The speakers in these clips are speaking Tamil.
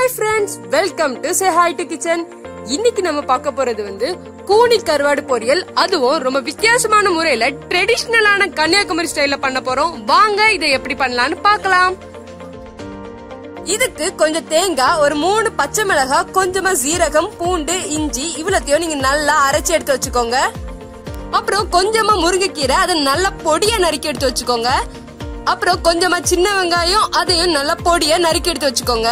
hi friends welcome to say hi to kitchen இன்னைக்கு நம்ம பார்க்க போறது வந்து கூனி கருவாடு பொரியல் அதுவும் ரொம்ப வித்தியாசமான முறையில ட்ரெடிஷ்னலான கன்னியாகுமரி ஸ்டைல்ல பண்ண போறோம் வாங்க இதை எப்படி பண்ணலாம்னு பார்க்கலாம் இதுக்கு கொஞ்சம் தேங்காய் ஒரு மூணு பச்சை மிளகாய் கொஞ்சமா சீரகம் பூண்டு இஞ்சி இவ்வளத்தையும் நீங்க நல்லா அரைச்சு எடுத்து வச்சுக்கோங்க அப்புறம் கொஞ்சமா முருங்கைக்கீரை அதை நல்லா பொடியா நறுக்கி எடுத்து வச்சுக்கோங்க அப்புறம் கொஞ்சமா சின்ன வெங்காயம் அதையும் நல்லா பொடியா நறுக்கி எடுத்து வச்சுக்கோங்க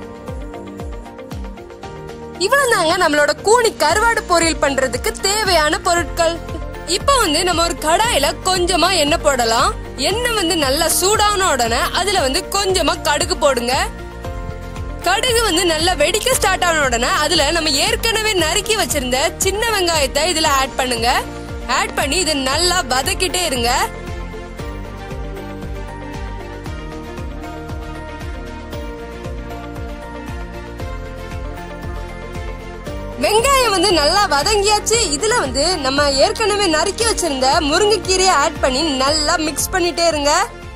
இவ்வளவு தாங்க நம்மளோட கூனி கருவாடு பொரியல் பண்றதுக்கு தேவையான பொருட்கள் இப்போ வந்து நம்ம ஒரு கடாயில கொஞ்சமா எண்ணெய் போடலாம் எண்ணெய் வந்து நல்லா சூடான உடனே அதுல வந்து கொஞ்சமா கடுகு போடுங்க கடுகு வந்து நல்லா வெடிக்க ஸ்டார்ட் ஆன உடனே அதுல நம்ம ஏற்கனவே நறுக்கி வச்சிருந்த சின்ன வெங்காயத்தை இதுல ஆட் பண்ணுங்க ஆட் பண்ணி இதை நல்லா வதக்கிட்டே இருங்க வெங்காயம் வந்து நல்லா வதங்கியாச்சு இதுல வந்து நம்ம ஏற்கனவே நறுக்கி வச்சிருந்த முருங்கைக்கீரையை ஆட் பண்ணி நல்லா மிக்ஸ் பண்ணிட்டே இருங்க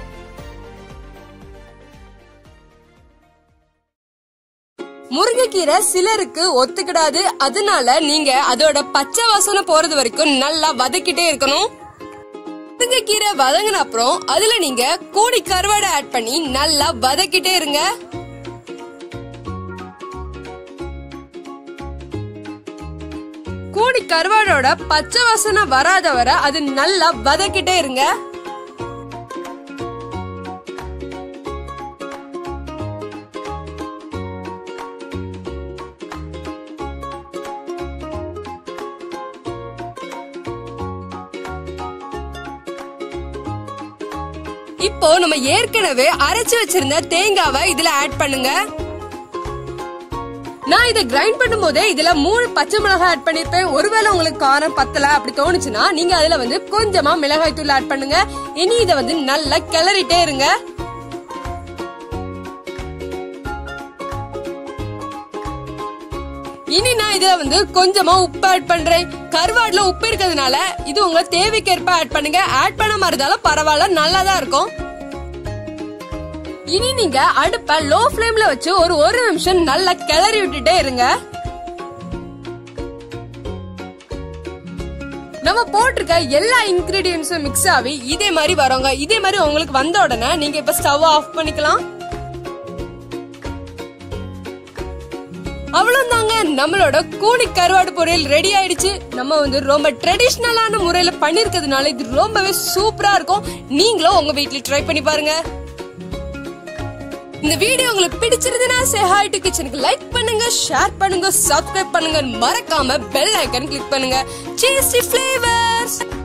முருங்கைக்கீரை சிலருக்கு ஒத்துக்கிடாது அதனால நீங்க அதோட பச்சை வாசனை போறது வரைக்கும் நல்லா வதக்கிட்டே இருக்கணும் முருங்கைக்கீரை வதங்கின அப்புறம் அதுல நீங்க கோடி கருவாடை ஆட் பண்ணி நல்லா வதக்கிட்டே இருங்க கூடி கருவாடோட பச்சை வாசனை வராத வர அது நல்லா வதக்கிட்டே இருங்க இப்போ நம்ம ஏற்கனவே அரைச்சு வச்சிருந்த தேங்காவை இதுல ஆட் பண்ணுங்க நான் இதை கிரைண்ட் பண்ணும்போதே இதுல மூணு பச்சை மிளகாய் ஆட் பண்ணிருப்பேன் ஒருவேளை உங்களுக்கு காரம் பத்தல அப்படி தோணுச்சுன்னா நீங்க அதுல வந்து கொஞ்சமா மிளகாய் தூள் ஆட் பண்ணுங்க இனி இதை வந்து நல்லா கிளறிட்டே இருங்க இனி நான் இதுல வந்து கொஞ்சமா உப்பு ஆட் பண்றேன் கருவாடுல உப்பு இருக்கிறதுனால இது உங்க தேவைக்கேற்ப ஆட் பண்ணுங்க ஆட் பண்ணாம இருந்தாலும் பரவாயில்ல நல்லா தான் இருக்கும் இனி நீங்க அடுப்ப லோ ஃப்ளேம்ல வச்சு ஒரு ஒரு நிமிஷம் நல்லா கிளறி விட்டுட்டே இருங்க நம்ம போட்டிருக்க எல்லா இன்கிரீடியன்ஸும் மிக்ஸ் ஆகி இதே மாதிரி வரோங்க இதே மாதிரி உங்களுக்கு வந்த உடனே நீங்க இப்ப ஸ்டவ் ஆஃப் பண்ணிக்கலாம் அவ்வளவுதாங்க நம்மளோட கூனி கருவாடு பொரியல் ரெடி ஆயிடுச்சு நம்ம வந்து ரொம்ப ட்ரெடிஷ்னலான முறையில பண்ணிருக்கிறதுனால இது ரொம்பவே சூப்பரா இருக்கும் நீங்களும் உங்க வீட்ல ட்ரை பண்ணி பாருங்க இந்த வீடியோ உங்களுக்கு பிடிச்சிருந்ததுன்னா சே ஹாய் டு கிச்சனுக்கு லைக் பண்ணுங்க ஷேர் பண்ணுங்க சப்ஸ்கிரைப் பண்ணுங்க மறக்காம பெல் ஐக்கன் கிளிக் பண்ணுங்க சீசி ஃபிளேவர்ஸ்